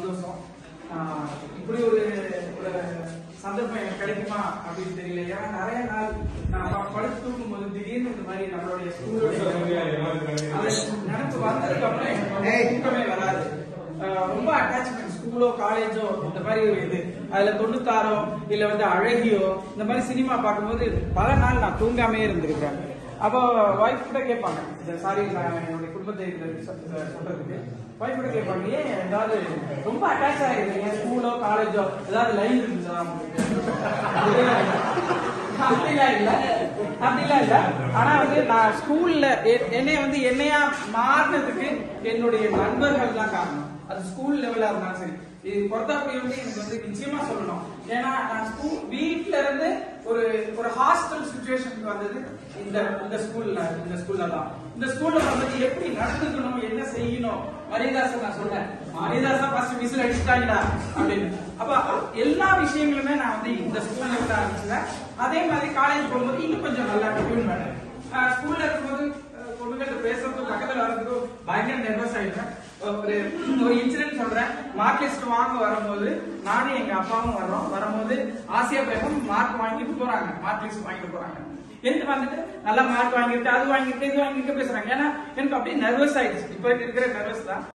சந்தோஷம் ஆஹ் இப்படி ஒரு ஒரு சந்தர்ப்பம் எனக்கு கிடைக்குமா அப்படின்னு தெரியல ஏன்னா நிறைய நாள் நான் ப- படுத்து தூக்கும் போது திடீர்னு இந்த மாதிரி நம்மளுடைய ஸ்கூலோட நினைப்பு வந்ததுக்கு அப்புறம் எனக்கு வந்து தூக்கமே வராது ஆஹ் ரொம்ப அட்டாச்மெண்ட் ஸ்கூலோ காலேஜோ இந்த மாதிரி ஒரு இது அதுல தொண்ணூத்தாறோ இல்ல வந்து அழகியோ இந்த மாதிரி சினிமா பார்க்கும்போது பல நாள் நான் தூங்காமே இருந்திருக்கிறேன் அப்போ ஒய்ஃப் கூட கேட்பாங்க இந்த சாரி நான் என்னுடைய குடும்பத்தை இதுல சொ- சொல்றதுக்கு ஒய்ஃப் கூட கேட்பாங்க ஏன் ஏதாவது ரொம்ப அட்டாச் ஆகிருக்கீங்க ஸ்கூலோ காலேஜோ ஏதாவது லைன் இருந்துச்சா உங்களுக்கு அப்படிலாம் இல்ல அப்படிலாம் இல்ல ஆனா வந்து நான் ஸ்கூல்ல என்னைய வந்து என்னையா மாறினதுக்கு என்னுடைய நண்பர்கள் தான் காரணம் அது ஸ்கூல் லெவலா இருந்தாலும் சரி இது பொறுத்தாப்படி வந்து எனக்கு வந்து நிச்சயமா சொல்லணும் ஏன்னா நான் ஸ்கூல் வீட்ல இருந்து ஒரு ஒரு ஹாஸ்டல் சுச்சுவேஷனுக்கு வந்தது இந்த இந்த ஸ்கூல்ல இந்த ஸ்கூல்ல தான் இந்த ஸ்கூல்ல வந்து எப்படி நடந்துக்கணும் என்ன செய்யணும் மரியதாசன் நான் சொன்னேன் மரியதாசன் ஃபர்ஸ்ட் விசில் அடிச்சுட்டாங்கடா அப்படின்னு அப்ப எல்லா விஷயங்களுமே நான் வந்து இந்த ஸ்கூல்ல இருந்து ஆரம்பிச்சேன் அதே மாதிரி காலேஜ் போகும்போது இன்னும் கொஞ்சம் நல்லா டியூன் பண்ணேன் ஸ்கூல்ல இருக்கும்போது அஹ், பொண்ணுங்கள்ட்ட பேசுறதுக்கு பக்கத்துல வர்றதுக்கு பயங்கர நர்வஸ் ஆயிடுவேன் ஒரு ஒரு இன்சிடென்ட் சொல்றேன் மார்க் லிஸ்ட் வாங்க வரும்போது நானும் எங்க அப்பாவும் வர்றோம் வரும்போது ஆசியா பேகம் மார்க் வாங்கிட்டு போறாங்க மார்க் லிஸ்ட் வாங்கிட்டு போறாங்க எந்த வந்துட்டு நல்லா மார்க் வாங்கிட்டு அது வாங்கிட்டு இது வாங்கிட்டு பேசுறாங்க ஏன்னா எனக்கு அப்படியே நர்வஸ் ஆயிடுச்சு இப்ப இருக்கிற நர்வஸ் தான்